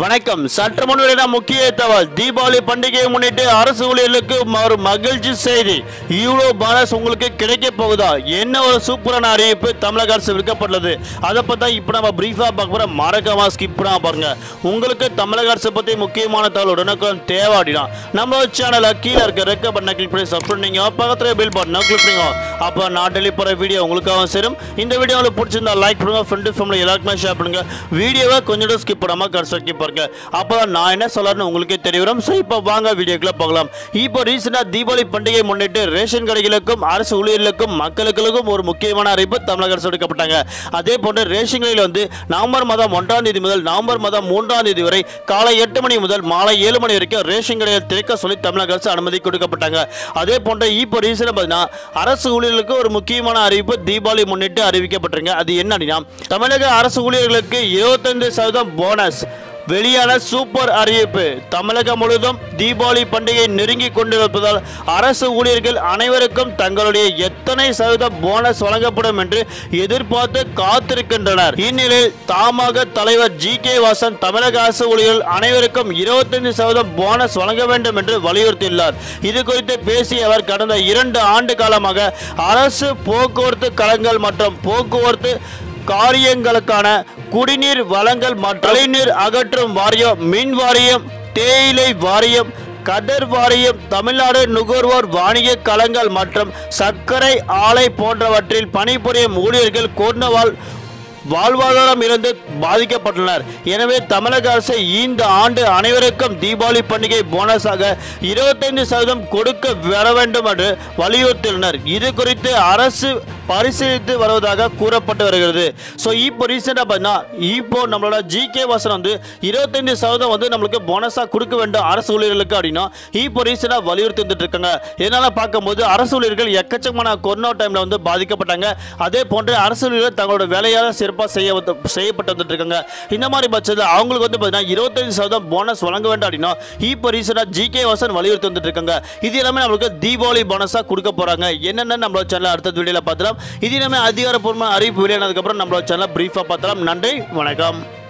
வணக்கம் சற்று முன் வெளியான முக்கிய தகவல் தீபாவளி பண்டிகையை முன்னிட்டு அரசு ஊழியர்களுக்கு ஒரு மகிழ்ச்சி செய்தி யூரோ போனஸ் உங்களுக்கு கிடைக்க போகுதா என்ன ஒரு சூப்பரான அறிவிப்பு தமிழக அரசு விற்கப்பட்டுள்ளது அதை பற்றி இப்போ நம்ம பிரீஃபாக பார்க்க போகிறோம் மறக்காம ஸ்கிப் பண்ணாம பாருங்க உங்களுக்கு தமிழக அரசு பற்றி முக்கியமான தகவல் உடனுக்குடன் தேவை அப்படின்னா நம்மளோட சேனலை கீழே இருக்க ரெக்க பட்டனை கிளிக் பண்ணி சப்ஸ்கிரைப் பண்ணிங்க பக்கத்தில் பில் பட்டனை கிளிக் பண்ணிங்க அப்போ நான் டெலி போகிற வீடியோ உங்களுக்காக சேரும் இந்த வீடியோ உங்களுக்கு பிடிச்சிருந்தா லைக் பண்ணுங்க ஃப்ரெண்டு ஃபேமிலி எல்லாருக்குமே ஷேர் பண்ணுங்க வீடியோவை கொஞ்சம் ஸ்கிப் பண்ணாமல் கடைசி வரைக்கும் பாருங்க அப்போ நான் என்ன சொல்லணும்னு உங்களுக்கே தெரிய வரும் ஸோ இப்போ வாங்க வீடியோக்குள்ள பார்க்கலாம் இப்போ ரீசெண்டாக தீபாவளி பண்டிகை முன்னிட்டு ரேஷன் கடைகளுக்கும் அரசு ஊழியர்களுக்கும் மக்களுக்கும் ஒரு முக்கியமான அறிவிப்பு தமிழக அரசு எடுக்கப்பட்டாங்க அதே போன்று ரேஷன் கடையில் வந்து நவம்பர் மாதம் ஒன்றாம் தேதி முதல் நவம்பர் மாதம் மூன்றாம் தேதி வரை காலை எட்டு மணி முதல் மாலை ஏழு மணி வரைக்கும் ரேஷன் கடையை திறக்க சொல்லி தமிழக அரசு அனுமதி கொடுக்கப்பட்டாங்க அதே போன்று இப்போ ரீசெண்டாக பார்த்தீங்கன்னா அரசு ஊழியர்களுக்கு ஒரு முக்கியமான அறிவிப்பு தீபாவளி முன்னிட்டு அறிவிக்கப்பட்டிருங்க அது என்ன அப்படின்னா தமிழக அரசு ஊழியர்களுக்கு இருபத்தைந்து சதவீதம் போனஸ் வெளியான சூப்பர் அறிவிப்பு தமிழகம் முழுவதும் தீபாவளி பண்டிகை நெருங்கி கொண்டிருப்பதால் அரசு ஊழியர்கள் அனைவருக்கும் தங்களுடைய எத்தனை சதவீத போனஸ் வழங்கப்படும் என்று எதிர்பார்த்து காத்திருக்கின்றனர் இந்நிலையில் தாமாக தலைவர் ஜி கே வாசன் தமிழக அரசு ஊழியர்கள் அனைவருக்கும் இருபத்தைந்து சதவீதம் போனஸ் வழங்க வேண்டும் என்று வலியுறுத்தியுள்ளார் இது குறித்து பேசிய அவர் கடந்த இரண்டு ஆண்டு காலமாக அரசு போக்குவரத்து கழகங்கள் மற்றும் போக்குவரத்து காரியங்களுக்கான குடிநீர் வழங்கல் மற்றும் கழிநீர் அகற்றும் வாரியம் மின் வாரியம் தேயிலை வாரியம் கதர் வாரியம் தமிழ்நாடு நுகர்வோர் வணிக கழகங்கள் மற்றும் சர்க்கரை ஆலை போன்றவற்றில் பணிபுரியும் ஊழியர்கள் கொரோனாவால் வாழ்வாதாரம் இருந்து பாதிக்கப்பட்டுள்ளனர் எனவே தமிழக அரசு இந்த ஆண்டு அனைவருக்கும் தீபாவளி பண்டிகை போனஸாக இருபத்தைந்து சதவீதம் கொடுக்க வர வேண்டும் என்று வலியுறுத்தியுள்ளனர் இது குறித்து அரசு பரிசீலித்து வருவதாக கூறப்பட்டு வருகிறது ஸோ இப்போ ரீசெண்டாக பார்த்தீங்கன்னா இப்போ நம்மளோட ஜி கே வாசன் வந்து இருபத்தைந்து சதவீதம் வந்து நம்மளுக்கு போனஸாக கொடுக்க வேண்டும் அரசு ஊழியர்களுக்கு அப்படின்னா இப்போ ரீசெண்டாக வலியுறுத்தி வந்துட்டு இருக்காங்க இதனால் பார்க்கும்போது அரசு ஊழியர்கள் எக்கச்சக்கமான கொரோனா டைமில் வந்து பாதிக்கப்பட்டாங்க அதே போன்று அரசு ஊழியர்கள் தங்களோட வேலையால் சிறப்பாக செய்ய வந்து- செய்யப்பட்டு வந்துட்டு இருக்காங்க இந்த மாதிரி பட்சத்தில் அவங்களுக்கு வந்து பார்த்தீங்கன்னா இருபத்தைந்து சதவீதம் போனஸ் வழங்க வேண்டும் அப்படின்னா இப்போ ரீசெண்டாக ஜி கே வாசன் வலியுறுத்தி வந்துட்டு இருக்காங்க இது எல்லாமே நம்மளுக்கு தீபாவளி போனஸாக கொடுக்க போகிறாங்க என்னென்ன நம்மளோட சேனல் அடுத்த வீடியோவில் பார்த்துலாம் இது எல்லாமே அதிகாரப்பூர்வமான அறிவிப்பு வெளியானதுக்கப்புறம் நம்மளோட சேனலை ப்ரீஃபாக பார்த்தலாம் நன்றி வணக்கம்